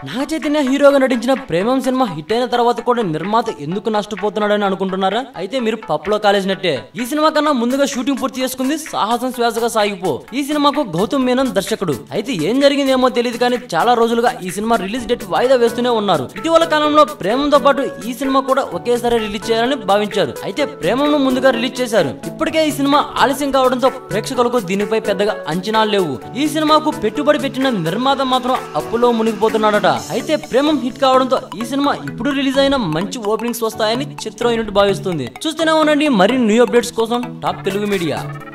నాగ చైతన్య హీరోగా నటించిన Premam cinema hit అయిన తర్వాత కూడా నిర్మాత ఎందుకు నష్టపోతున్నాడని అనుకుంటున్నారా అయితే మీరు పప్పులో కాలేసినట్టే ఈ సినిమా కన్నా ముందుగా షూటింగ్ పూర్తి చేసుకుంది సాహసం శ్వాసగా సాగిపో ఈ సినిమాకు గౌతమ్ మేనన్ దర్శకుడు అయితే ఏం జరిగిందేమో తెలియదు కానీ చాలా రోజులుగా ఈ సినిమా రిలీజ్ డేట్ వాయిదా వేస్తూనే ఉన్నారు ఇటీవల కాలంలో ప్రేమంతో పాటు ఈ సినిమా కూడా ఒకేసారి రిలీజ్ చేయాలని భావించారు అయితే ప్రేమను ముందుగా రిలీజ్ చేశారు ఇప్పటికే ఈ సినిమా ఆలస్యం కావడంతో ప్రేక్షకులకు దీనిపై పెద్దగా అంచనాలు లేవు ఈ సినిమాకు పెట్టుబడి పెట్టిన నిర్మాత మాత్రం అప్పులో మునిగిపోతున్నాడట అయితే ప్రేమం హిట్ కావడంతో ఈ సినిమా ఇప్పుడు రిలీజ్ అయిన మంచి ఓపెనింగ్స్ వస్తాయని చిత్రం యూనిట్ భావిస్తుంది చూస్తూనే ఉండండి మరిన్ని న్యూ అప్డేట్స్ కోసం టాప్ తెలుగు మీడియా